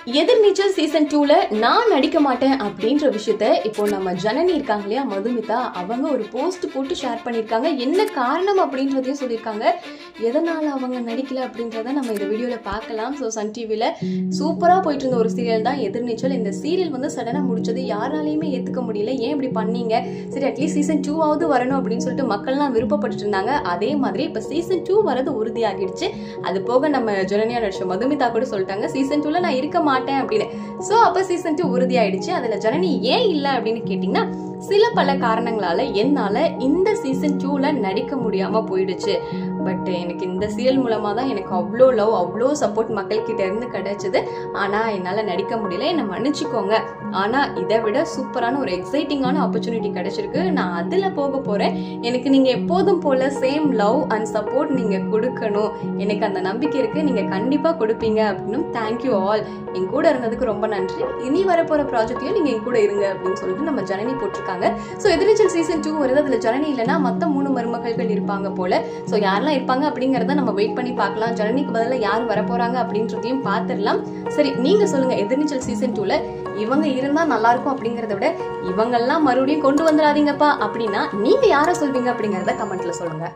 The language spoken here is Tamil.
எதிர்நீச்சல் சீசன் டூல நான் நடிக்க மாட்டேன் அப்படின்ற விஷயத்த இப்போ நம்ம ஜனனி இருக்காங்க இல்லையா மதுமிதா அவங்க ஒரு போஸ்ட் போட்டு ஷேர் பண்ணியிருக்காங்க என்ன காரணம் அப்படின்றதையும் சொல்லியிருக்காங்க எதனால அவங்க நடிக்கல அப்படின்றத நம்ம இந்த வீடியோல பார்க்கலாம் ஸோ சன் டிவில சூப்பரா போயிட்டு இருந்த ஒரு சீரியல் தான் எதிர்நீச்சல் இந்த சீரியல் வந்து சடனா முடிச்சது யாராலையுமே ஏத்துக்க முடியல ஏன் இப்படி பண்ணீங்க சரி அட்லீஸ்ட் சீசன் டூவாவது வரணும் அப்படின்னு சொல்லிட்டு மக்கள்லாம் விருப்பப்பட்டு இருந்தாங்க அதே மாதிரி இப்போ சீசன் டூ வரது உறுதியாகிடுச்சு அது போக நம்ம ஜனனியா நடிச்ச மதுமிதா கூட சொல்லிட்டாங்க சீசன் டூல நான் இருக்க மாட்டேன் அப்படின்னு ஸோ அப்போ சீசன் டூ உறுதியாயிடுச்சு அதுல ஜனனி ஏன் இல்லை அப்படின்னு கேட்டிங்கன்னா சில பல காரணங்களால என்னால இந்த சீசன் டூல நடிக்க முடியாம போயிடுச்சு பட் எனக்கு இந்த சீரியல் மூலமா தான் எனக்கு அவ்வளோ லவ் அவ்வளோ சப்போர்ட் மக்கள் கிட்ட இருந்து கிடைச்சது ஆனா என்னால நடிக்க முடியல என்னை மன்னிச்சுக்கோங்க ஆனா இதை விட சூப்பரான ஒரு எக்ஸைட்டிங்கான ஆப்பர்ச்சுனிட்டி கிடைச்சிருக்கு நான் அதுல போக போறேன் எனக்கு நீங்க எப்போதும் போல சேம் லவ் அண்ட் சப்போர்ட் நீங்க கொடுக்கணும் எனக்கு அந்த நம்பிக்கை இருக்கு நீங்க கண்டிப்பா கொடுப்பீங்க அப்படின்னு தேங்க்யூ ஆல் என் கூட இருந்ததுக்கு ரொம்ப நன்றி இனி வரப்போற ப்ராஜெக்ட்லயும் நீங்க என் கூட இருங்க அப்படின்னு சொல்லிட்டு நம்ம ஜனனி போட்டிருக்காங்க ஸோ எதிர்நீச்சல் சீசன் டூ வருது அதுல ஜனனி இல்லைன்னா மத்த மூணு மருமகள்கள் இருப்பாங்க போல ஸோ யாரெல்லாம் இருப்பாங்க அப்படிங்கறத நம்ம வெயிட் பண்ணி பார்க்கலாம் ஜனனிக்கு பதிலாக யார் வர போறாங்க அப்படின்றதையும் பார்த்துடலாம் சரி நீங்க சொல்லுங்க எதிர்நீச்சல் சீசன் டூல இவங்க இருந்தா நல்லா இருக்கும் அப்படிங்கறத விட இவங்கெல்லாம் மறுபடியும் கொண்டு வந்துடாதீங்கப்பா அப்படின்னா நீங்க யாரை சொல்வீங்க அப்படிங்கறத கமெண்ட்ல சொல்லுங்க